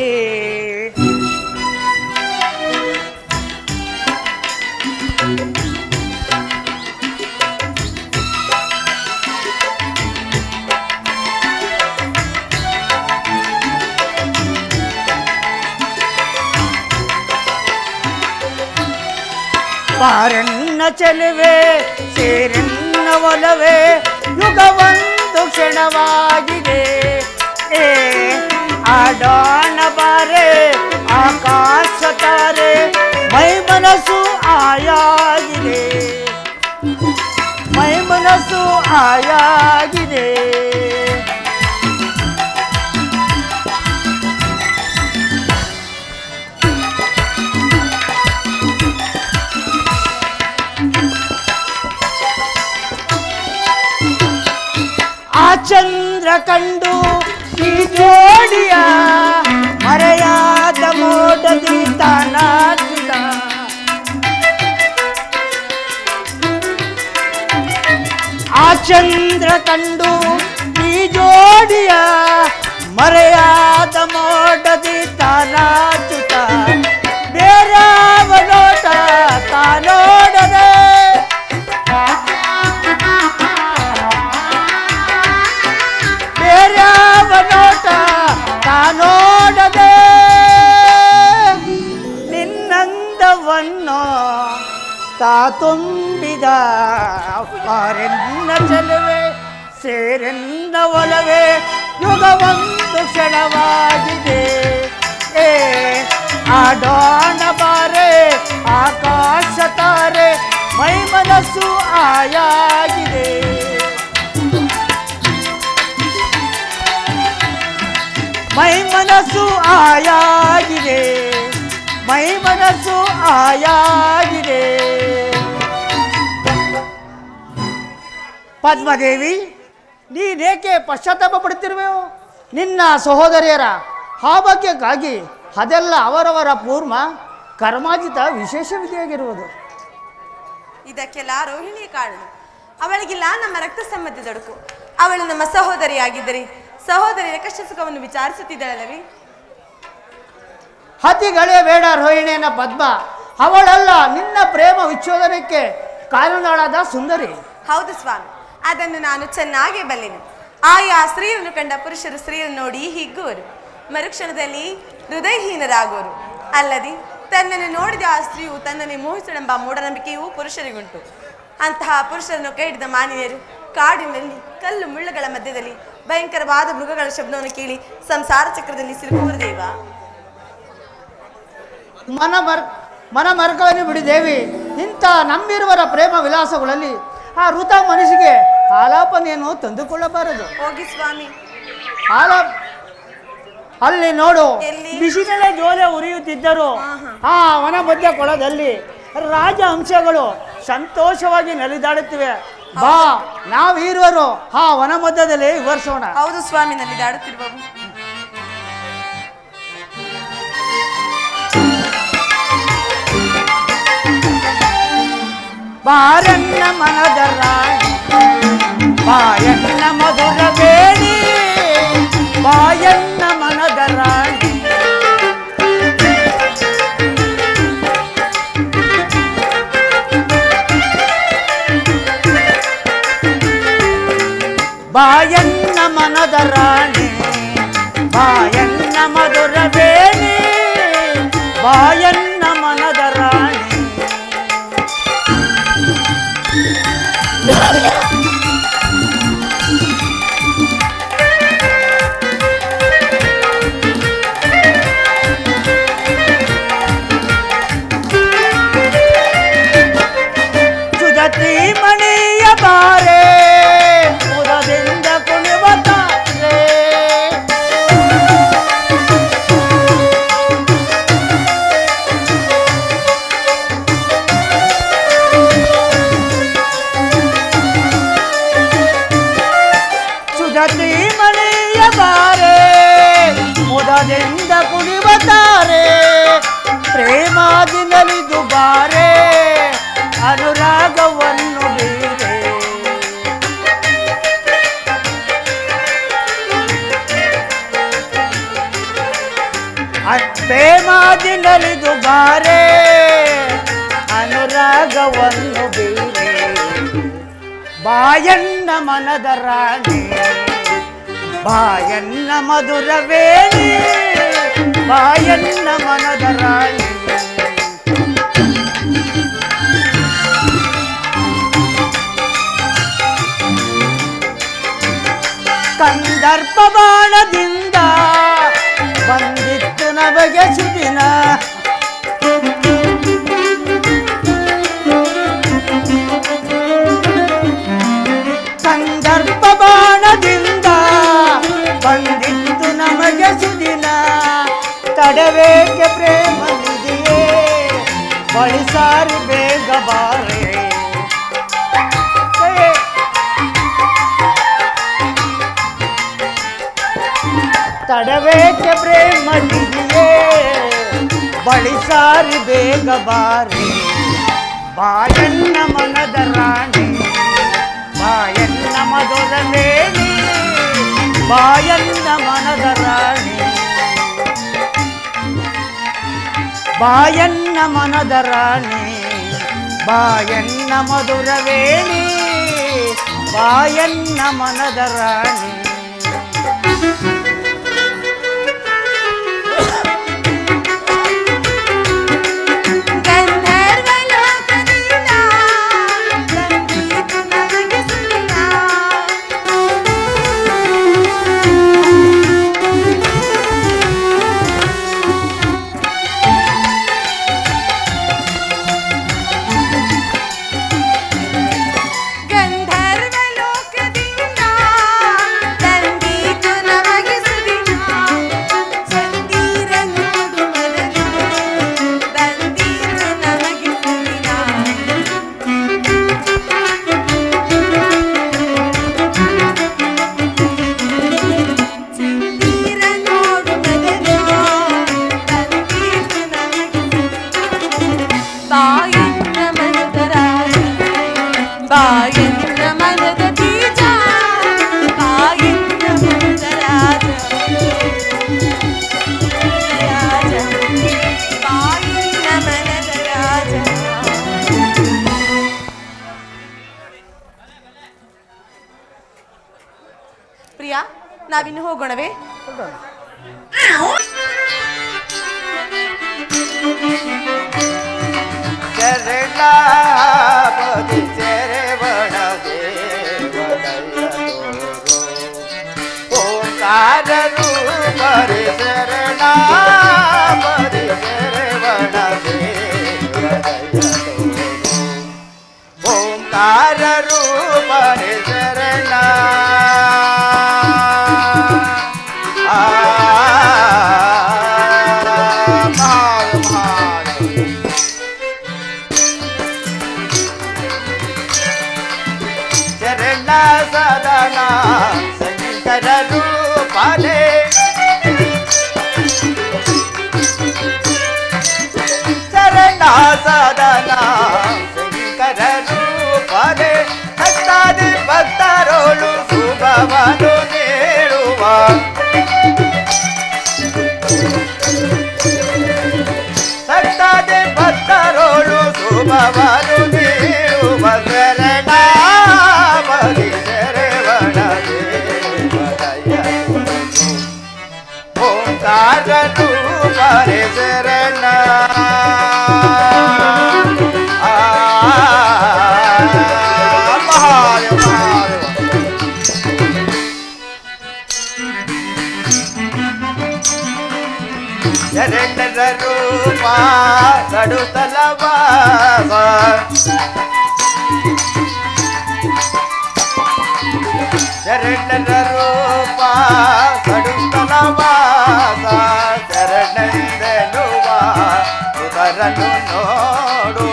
ಬಾರನ್ನ ಚೆಲುವೆ ಸೇರನ್ನ ಒಲವೇ ಯುಗವೊಂದು ಕ್ಷಣವಾಗಿದೆ ಏ ಆಡೋಣ ಬಾರೆ ಆಕಾಶ ತಾರೆ ಮೈ ಮನಸ್ಸು ಆಯಾಗಿದೆ ಮೈ ಮನಸ್ಸು ಆಯಾಗಿದೆ ಆ ಚಂದ್ರ ಕಂಡು ಈ ಜೋಡಿಯ ಮರೆಯಾದ ಮೋಡದಿ ತಾನಾಚಿದ ಆ ಚಂದ್ರ ಕಂಡು ಈ ಜೋಡಿಯ ಮರೆಯಾದ ಮೋಡದಿ ತಾನಾಚುತ ಬೇರಾವ ನೋಟ ತಾನೋಡದೆ ಬೇರ್ಯಾವ ನೋಟ ತಾನೋಡದೆ ನಿನ್ನಂದವನ್ನು ತಾ ತುಂಬಿದ ಪಾರೆನ್ನ ಚೆಲುವೆ ಸೇರೆನ್ನ ಒಲವೇ ಯುಗವೊಂದು ಕ್ಷಣವಾಗಿದೆ ಏ ಆಡೋಣ ಬಾರೆ ಆಕಾಶ ತಾರೆ ಮೈ ಮನಸ್ಸು ಆಯಾಗಿದೆ ಮೈ ಮನಸ್ಸು ಆಯಾಗಿದೆ ಮೈ ಮನಸ್ಸು ಆಯಾಗಿದೆ ಪದ್ಮದೇವಿ ನೀನೇಕೆ ಪಶ್ಚಾತ್ತಾಪ ಪಡುತ್ತಿರುವೆವು ನಿನ್ನ ಸಹೋದರಿಯರ ಹಾಭಾಗ್ಯಕ್ಕಾಗಿ ಅದೆಲ್ಲ ಅವರವರ ಪೂರ್ವ ಕರ್ಮಾಜಿತ ವಿಶೇಷ ವಿಧಿಯಾಗಿರುವುದು ಇದಕ್ಕೆಲ್ಲ ರೋಹಿಣಿಯ ಕಾರಣ ಅವಳಿಗಿಲ್ಲ ನಮ್ಮ ರಕ್ತ ಸಂಬಂಧದೊಡಕು ಅವಳು ನಮ್ಮ ಸಹೋದರಿಯಾಗಿದ್ದರೆ ಸಹೋದರಿಯ ಕಷ್ಟ ಸುಖವನ್ನು ವಿಚಾರಿಸುತ್ತಿದ್ದಳಲ್ಲವೇ ಹತಿಗಳೇ ಬೇಡ ರೋಹಿಣಿಯನ್ನ ಪದ್ಮ ಅವಳಲ್ಲ ನಿನ್ನ ಪ್ರೇಮ ವಿಚ್ಛೋದನಕ್ಕೆ ಕಾರಣಳಾದ ಸುಂದರಿ ಹೌದು ಸ್ವಾಮಿ ಅದನ್ನು ನಾನು ಚೆನ್ನಾಗಿ ಬಲ್ಲೆನು ಆಯಾ ಸ್ತ್ರೀಯರನ್ನು ಕಂಡ ಪುರುಷರು ಸ್ತ್ರೀಯರನ್ನು ನೋಡಿ ಹಿಗ್ಗುವರು ಮರುಕ್ಷಣದಲ್ಲಿ ಹೃದಯಹೀನರಾಗುವರು ಅಲ್ಲದೆ ತನ್ನನ್ನು ನೋಡಿದ ಆ ಸ್ತ್ರೀಯು ತನ್ನನ್ನು ಮೋಹಿಸಳೆಂಬ ಮೂಢನಂಬಿಕೆಯೂ ಪುರುಷರಿಗುಂಟು ಅಂತಹ ಪುರುಷರನ್ನು ಕೈ ಹಿಡಿದ ಮಾನಿಯರು ಕಾಡಿನಲ್ಲಿ ಕಲ್ಲು ಮುಳ್ಳುಗಳ ಮಧ್ಯದಲ್ಲಿ ಭಯಂಕರವಾದ ಮೃಗಗಳ ಶಬ್ದವನ್ನು ಕೇಳಿ ಸಂಸಾರ ಚಕ್ರದಲ್ಲಿ ಸಿಲುಕುವರು ದೇವ ಮನ ಮರ್ ಮನ ಮರ್ಕವನ್ನು ಬಿಡಿ ದೇವಿ ಇಂಥ ನಮ್ಮಿರುವರ ಪ್ರೇಮ ವಿಲಾಸಗಳಲ್ಲಿ ಆ ಋತ ಮನಸ್ಸಿಗೆ ಆಲಾಪನೆಯನ್ನು ತಂದುಕೊಳ್ಳಬಾರದು ಹೋಗಿ ಸ್ವಾಮಿ ಆಲ ಅಲ್ಲಿ ನೋಡು ಎಲ್ಲಿ? ಬಿಸಿಲೇ ಜೋಲೆ ಉರಿಯುತ್ತಿದ್ದರು ಆ ವನ ಮಧ್ಯ ಕೊಳದಲ್ಲಿ ರಾಜ ಹಂಸಗಳು ಸಂತೋಷವಾಗಿ ನಲಿದಾಡುತ್ತಿವೆ ಬಾ ನಾವೀರುವರು ಆ ವನ ಮಧ್ಯದಲ್ಲಿ ವಿವರಿಸೋಣ ಹೌದು ಸ್ವಾಮಿ ನಲ್ಲಿ ದಾಡುತ್ತಿರುವವು ಬಾರನ್ನ ಮನದ ರಾಣಿ ಬಾಯನ್ನ ಮಧುರ ಬೇಡಿ ಬಾಯನ್ನ ಮನದ ರಾಣಿ ಬಾಯನ್ನ ಮನದ ರಾಣಿ ಬಾಯನ್ನ ಮಧುರ ಬೇಡಿ ಬಾಯನ್ನ ಮನದ ರಾಣಿ ಸುಜತಿ ಮಣಿಯ ಬಾರೆ ಮುದದಿಂದ ಕುಣಿವ ತಾರೆ ಸುಜತಿ ಮಣಿಯ ಬಾರೆ ಮುದದಿಂದ ಕುಣಿವ ತಾರೆ ಪ್ರೇಮಾದಿ ನಲಿದು ಬಾರೆ ಅನುರಾಗವನ್ನು ಬೀರೆ ಅ- ಪ್ರೇಮಾದಿ ನಲಿದು ಬಾರೆ ಅನುರಾಗವನ್ನು ಬೀರೆ ಬಾಯಣ್ಣ ಮನದ ರಾಣಿ ಬಾಯಣ್ಣ ಮಧುರ ವೇಣಿ ಬಾಯಣ್ಣ ಮನದ ರಾಣಿ ಕಂದರ್ಪ ಬಾಣದಿಂದ ಬಂದಿತ್ತು ನಮಗೆ ಸುದಿನ ಸಂದರ್ಭ ಬಾಣದಿಂದ ಬಂದಿತ್ತು ನಮಗೆ ಸುದಿನ ತಡವೇಕೆ ಪ್ರೇಮ ನಿಧಿಯೇ ಬಳಿ ಸಾರಿ ಬೇಗ ಬಾರೆ ಏ, ತಡವೇಕೆ ಪ್ರೇಮ ನಿಧಿಯೇ ಬಳಿ ಸಾರಿ ಬೇಗ ಬಾರೆ ಬಾಯನ್ನ ಮನದ ರಾಣಿ ಬಾಯನ್ನ ಮಧುರ ವೇಣಿ ಬಾಯನ್ನ ಮನದ ರಾಣಿ ಬಾಯನ್ನ ಮನದ ರಾಣಿ ಬಾಯನ್ನ ಮಧುರ ವೇಣಿ ಬಾಯನ್ನ ಮನದ ರಾಣಿ ಗಂಧರ್ವ ಲೋಕದಿಂದ ಬಂದಿತು ನಮಗೆ ಸುದಿನ. ಗಂಧರ್ವ ಲೋಕದಿಂದ ಬಂದಿತು ನಮಗೆ ಸುದಿನ. ಚಂದಿರ ನೋಡು ಮನದ ಬಂದಿತು ನಮಗೆ ಸುದಿನ. ಚಂದಿರ ನೋಡು ಮನದ ಬಂದಿತು ನಮಗೆ ಸುದಿನ. ಬಾಯನ್ನ ಮನದ ರಾಜ ಬಾಯನ್ನ ಮನದ ಬೀಜ ಬಾಯನ್ನ ಮನದ ರಾಜ ರಾಜ ಬಾಯನ್ನ ಮನದ ರಾಜ ಪ್ರಿಯಾ ನಾವಿನ್ನು ಹೋಗೋಣವೇ ಶರಣಾಪದಿ ಶರವಣ ದೇವದಯ ಓಂಕಾರ ರೂಪರಿ ಶರಣಾಪದಿ ಶರವಣ ದೇವದಯ ಓಂಕಾರ ರೂಪರಿ ಶರಣ ಆ ಮಹಾಯ ಮಹಾಯ ಚರಣ ಸದನ ಶಂಕರ ರೂಪಲೆ ಚರಣ ಸದನ ಶಂಕರ ರೂಪಲೆ ಭಕ್ತಾದಿ ಭಕ್ತರೋಳು ಶುಭವನ್ನು ನೀಡುವ ಭಕ್ತಾದಿ ಭಕ್ತರೋಳು ಶುಭವನ್ನು ನೀಡುವ ಶರಣಾಮದಿ ಶರವಣ ದೇವದಯ ಓಂಕಾರ ರೂಪರೆ ಶರಣ ಆ, ಮಹಾಯ ಮಹಾಯ ಶರಣರ ರೂಪ ಕಡುತಲವಾಸ ಶರಣರ ರೂಪ ಕಡುತಲವಾಸ ಶರಣೆಂದೆನುವ ಸುಧರನು ನೋಡು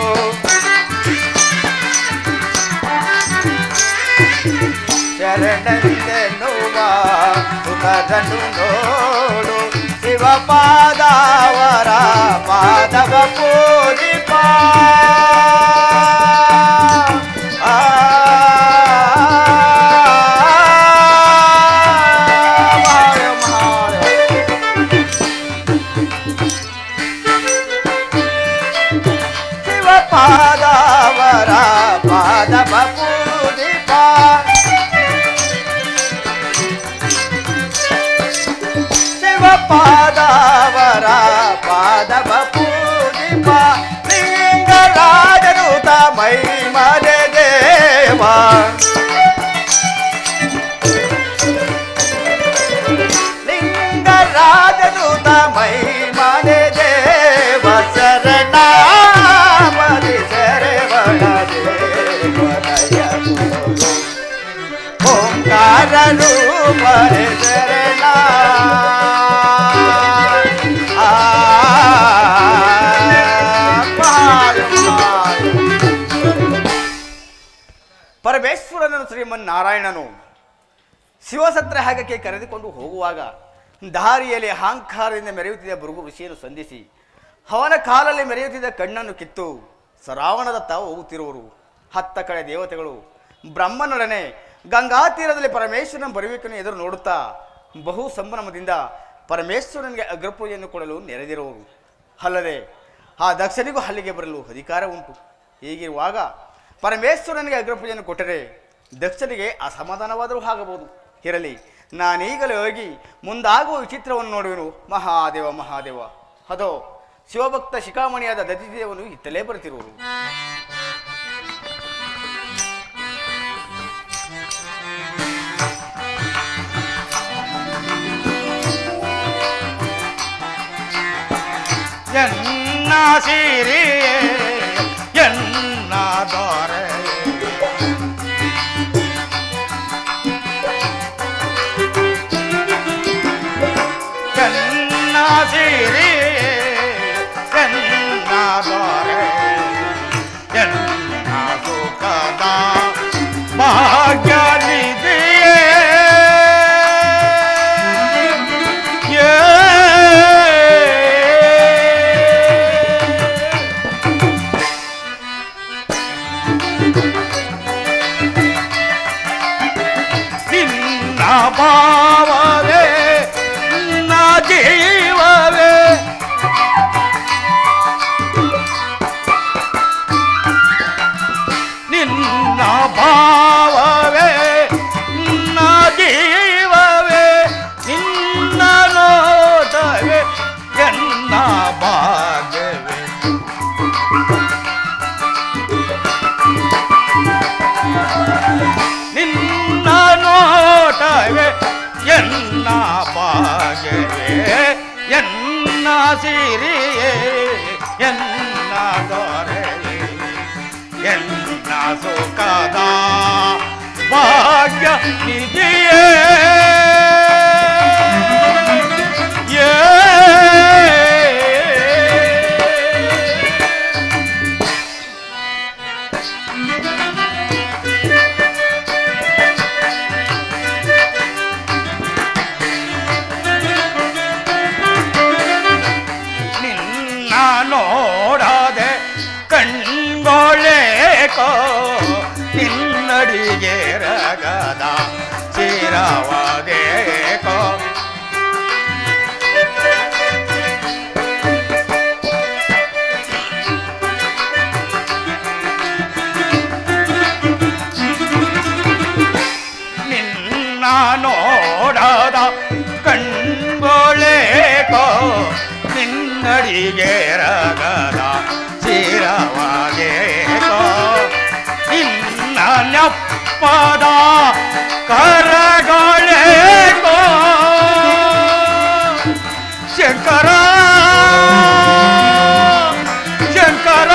ಶರಣೆಂದೆನುವ ಸುಧರನು ನೋಡು ಶಿವ ಪಾದವರ ಪಾದವ ಪೂಜಿಪ ಆ, ಮಹಾಯ ಮಹಾಯ ಶಿವ ಪಾದವರ ಪಾದವ ಪೂಜಿಪ ಶಿವ ಪಾದವರ ಪಾದವ ಪೂಜಿಪ ಲಿಂಗರಾಜರುತ ಮೈ ಮನೆ ದೇವ ಹರಿ ಶರಣ ಆ, ಮಾಡು, ಮಾಡು. ಪರಮೇಶ್ವರನನ್ನು ಶ್ರೀಮನ್ನಾರಾಯಣನು ಶಿವಸತ್ರ ಹಾಗಕ್ಕೆ ಕರೆದುಕೊಂಡು ಹೋಗುವಾಗ ದಾರಿಯಲ್ಲಿ ಅಹಂಕಾರದಿಂದ ಮೆರೆಯುತ್ತಿದ್ದ ಭೃಗು ಋಷಿಯನ್ನು ಸಂಧಿಸಿ ಅವನ ಕಾಲಲ್ಲಿ ಮೆರೆಯುತ್ತಿದ್ದ ಕಣ್ಣನ್ನು ಕಿತ್ತು ಸರಾವಣದತ್ತ ಹೋಗುತ್ತಿರುವರು ಹತ್ತ ಕಡೆ ದೇವತೆಗಳು ಬ್ರಹ್ಮನೊಡನೆ ಗಂಗಾ ತೀರದಲ್ಲಿ ಪರಮೇಶ್ವರನ ಬರುವಿಕೆಯನ್ನು ಎದುರು ನೋಡುತ್ತಾ ಬಹು ಸಂಭ್ರಮದಿಂದ ಪರಮೇಶ್ವರನಿಗೆ ಅಗ್ರಪೂಜೆಯನ್ನು ಕೊಡಲು ನೆರೆದಿರುವರು ಅಲ್ಲದೆ ಆ ದಕ್ಷನಿಗೂ ಅಲ್ಲಿಗೆ ಬರಲು ಅಧಿಕಾರ ಉಂಟು ಹೀಗಿರುವಾಗ ಪರಮೇಶ್ವರನಿಗೆ ಅಗ್ರಪೂಜೆಯನ್ನು ಕೊಟ್ಟರೆ ದಕ್ಷನಿಗೆ ಅಸಮಾಧಾನವಾದರೂ ಆಗಬಹುದು ಇರಲಿ ನಾನೀಗಲೇ ಹೋಗಿ ಮುಂದಾಗುವ ವಿಚಿತ್ರವನ್ನು ನೋಡುವೆನು ಮಹಾದೇವ ಮಹಾದೇವ ಅದೋ ಶಿವಭಕ್ತ ಶಿಖಾಮಣಿಯಾದ ದತಿದೇವನು ಇತ್ತಲೇ ಬರುತ್ತಿರುವರು ಎನ್ನ ಸಿರಿ ಎನ್ನ ದೊರೆ ಎನ್ನ ಸಿರಿ ಎನ್ನ ದೊರೆ ಎನ್ನ ಸುಖದ ಭಾಗ್ಯ ನಿನ್ನ ಭಾವವೇ ನಿನ್ನ ಜೀವವೇ ನಿನ್ನ ಭಾವವೇ ನಿನ್ನ ಜೀವವೇ ನಿನ್ನ ನೋಟವೇ ಎನ್ನ ಭಾಗ್ಯವೇ ನಿನ್ನ ನೋಟವೇ ಎನ್ನ ಭಾಗ್ಯವೇ ಎನ್ನ ಸಿರಿಯೇ ಎನ್ನ ದೊರೆಯೇ ಎನ್ನ ಸುಖದ ಭಾಗ್ಯ ನಿಧಿಯೇ ಏ ನಿನ್ನ ನೋಡದೆ ಕಣ್ಗೊಳೇಕೋ ನಿನ್ನಡಿಗೆ ರಗದ ಚಿರವಾದೇಕೋ ನಿನ್ನ ನೋಡದ ಕಣ್ಗೊಳೇಕೋ ನಿನ್ನಡಿಗೆ ರಗದ ಚಿರವಾಗೇಕೋ ನಿನ್ನ ನೆಪ್ಪದ ಕರಗೊಳೇಕೋ ಶಂಕರ ಶಂಕರ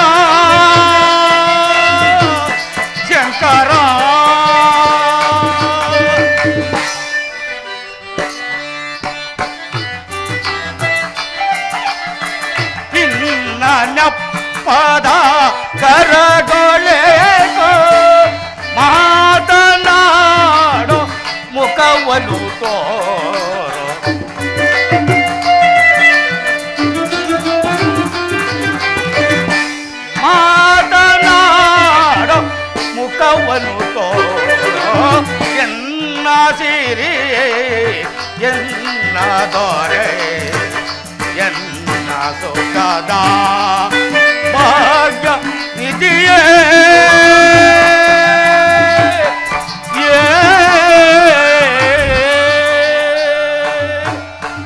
ಶಂಕರ ನಿನ್ನ ನೆಪ್ಪದ ಕರಗೊಳೇಕೋ ಮಾತನಾಡೋ ಮುಖವನ್ನು ತೋರೋ ಮಾತನಾಡೋ ಮುಖವನ್ನು ತೋರೋ ಎನ್ನ ಸಿರಿ ಎನ್ನ ದೊರೆ ಎನ್ನ ಸುಖದ ಭಾಗ್ಯ ನಿಧಿಯೇ ಏ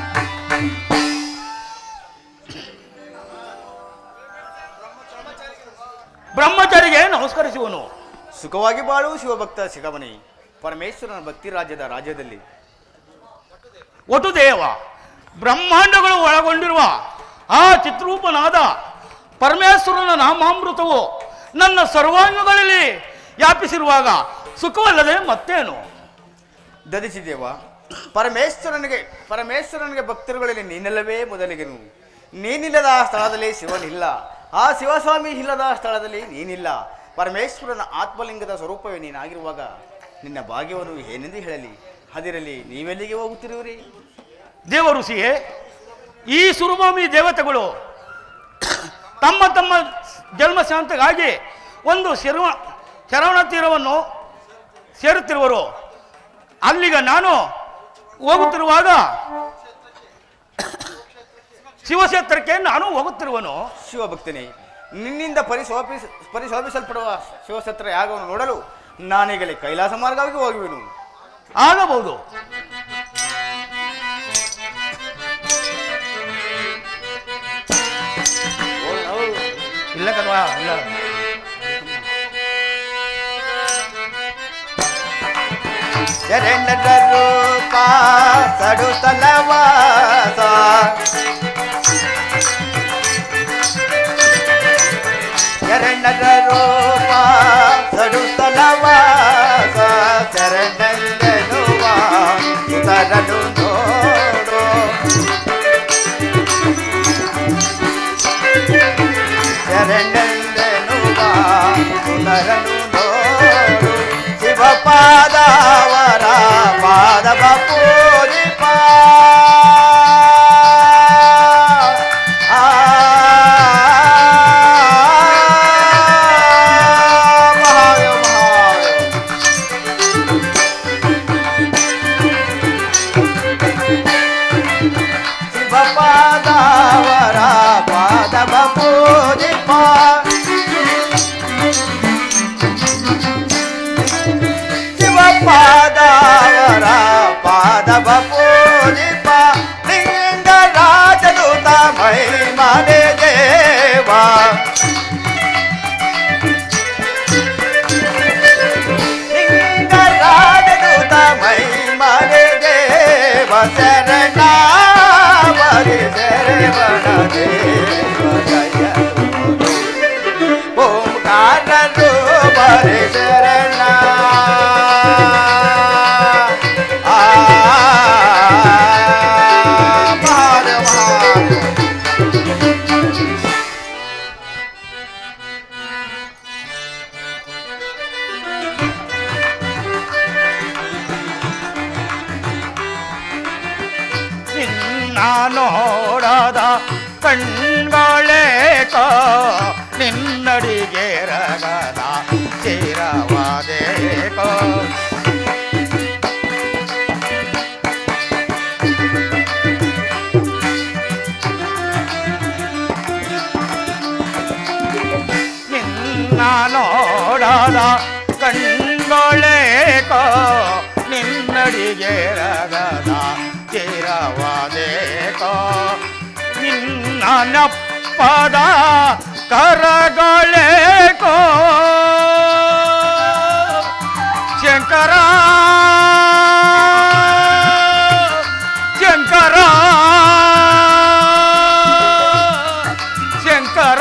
ಬ್ರಹ್ಮಚಾರಿಗೆ ನಮಸ್ಕರಿಸುವನು ಸುಖವಾಗಿ ಬಾಳು ಶಿವಭಕ್ತ ಶಿಖಮಣಿ ಪರಮೇಶ್ವರನ ಭಕ್ತಿ ರಾಜ್ಯದ ರಾಜ್ಯದಲ್ಲಿ ಒಟುದೇವ ಬ್ರಹ್ಮಾಂಡಗಳು ಒಳಗೊಂಡಿರುವ ಆ ಚಿತ್ರೂಪನಾದ ಪರಮೇಶ್ವರನ ನಾಮಾಮೃತವು ನನ್ನ ಸರ್ವಾಂಗಗಳಲ್ಲಿ ವ್ಯಾಪಿಸಿರುವಾಗ ಸುಖವಲ್ಲದೆ ಮತ್ತೇನು ದದಿಸಿದೇವ ಪರಮೇಶ್ವರನಿಗೆ ಪರಮೇಶ್ವರನಿಗೆ ಭಕ್ತರುಗಳಲ್ಲಿ ನೀನೆಲ್ಲವೇ ಮೊದಲಿಗೆನು ನೀನಿಲ್ಲದ ಆ ಸ್ಥಳದಲ್ಲಿ ಶಿವನಿಲ್ಲ ಆ ಶಿವಸ್ವಾಮಿ ಇಲ್ಲದ ಸ್ಥಳದಲ್ಲಿ ನೀನಿಲ್ಲ ಪರಮೇಶ್ವರನ ಆತ್ಮಲಿಂಗದ ಸ್ವರೂಪವೇ ನೀನಾಗಿರುವಾಗ ನಿನ್ನ ಭಾಗ್ಯವನ್ನು ಏನೆಂದು ಹೇಳಲಿ ಅದಿರಲಿ ನೀವೆಲ್ಲಿಗೆ ಹೋಗುತ್ತಿರುವಿರಿ ದೇವ ಋಷಿಯೇ ಈ ಸುರುಭೂಮಿ ದೇವತೆಗಳು ತಮ್ಮ ತಮ್ಮ ಜನ್ಮ ಶಾಂತಿಗಾಗಿ ಒಂದು ಶರವ ಶರವಣ ತೀರವನ್ನು ಸೇರುತ್ತಿರುವರು ಅಲ್ಲಿಗ ನಾನು ಹೋಗುತ್ತಿರುವಾಗ ಶಿವಕ್ಷೇತ್ರಕ್ಕೆ ನಾನು ಹೋಗುತ್ತಿರುವನು ಶಿವಭಕ್ತನೇ ನಿನ್ನಿಂದ ಪರಿಶೋಭಿಸ ಪರಿಶೋಭಿಸಲ್ಪಡುವ ಶಿವಕ್ಷೇತ್ರ ಯಾಗವನ್ನು ನೋಡಲು ನಾನೀಗಲೇ ಕೈಲಾಸ ಮಾರ್ಗವಾಗಿ ಹೋಗುವೆನು ಆಗಬಹುದು ಇಲ್ಲ ಕಲ್ವಾ ಇಲ್ಲ ಶರಣರ ರೂಪ ಸಡುತಲವಾಸ ಶರಣರ ರೂಪ ಸಡುತಲವಾಸ ಶರಣೆಲ್ಲನುವ ಸುತರನು ನೋಡು ಶರಣೆಲ್ಲನುವ ಸುತರನು ನೋಡು ಶಿವಪಾದವರ ಪಾದವ ಪೂಜಿಪ ಆ, ಮಹಾದೇವ, ಮಹಾದೇವ. ಶಿವಪಾದವರ ಪಾದವ ಪೂಜಿಪ ಶಿವಪಾದವರ ಪಾದವ ಪೂಜಿಪ ಲಿಂಗರಾಜದೂತ ಮಹಿಮನೆ ದೇವ ಲಿಂಗರಾಜದೂತ ಮಹಿಮನೆ ದೇವ ಶರಣ ಮರಿ ಶರವಣ ದೇವ ಜಯ ಓಂಕಾರ ರೂಪರೆ ಶರಣ ಆ ಮಹಾದೇವ ಮಹಾದೇವ ನಿನ್ನ ನೋಡದ ಕಣ್ಗಳೇಕ ನಿನ್ನಡಿಗೆ ರಗದ ಚಿರವಾದೇಕ ನಿನ್ನ ನೋಡದ ಕಣ್ಗಳೇಕ ನಿನ್ನಡಿಗೆ ರಗದ ಚಿರವಾದೇಕ ನಿನ್ನ ನಪ್ಪದ ಕರಗಳೇಕೋ ಶಂಕರ ಶಂಕರ ಶಂಕರ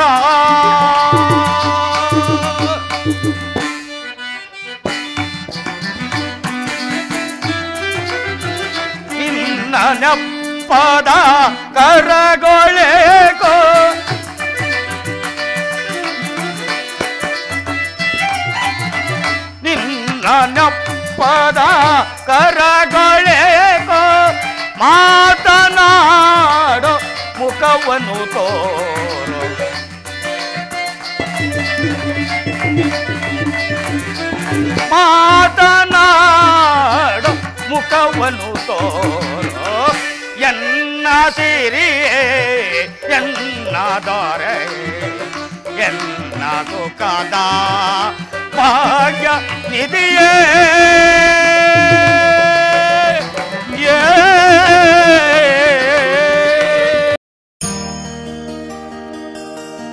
ನಿನ್ನ ನಪ್ಪದ ಕರಗೊಳೆಗೋ ನಿನ್ನ ನಪ್ಪದ ಕರಗೊಳೆಗೋ ಮಾತನಾಡೋ ಮುಖವನ್ನು ತೋರೋ ಮಾತನಾಡು ಮುಖವನ್ನು ತೋರೋ ಎನ್ನ ಸಿರಿಯೇ ಎನ್ನ ದೊರೆ ಎನ್ನ ಸುಖದ ಭಾಗ್ಯ ನಿಧಿಯೇ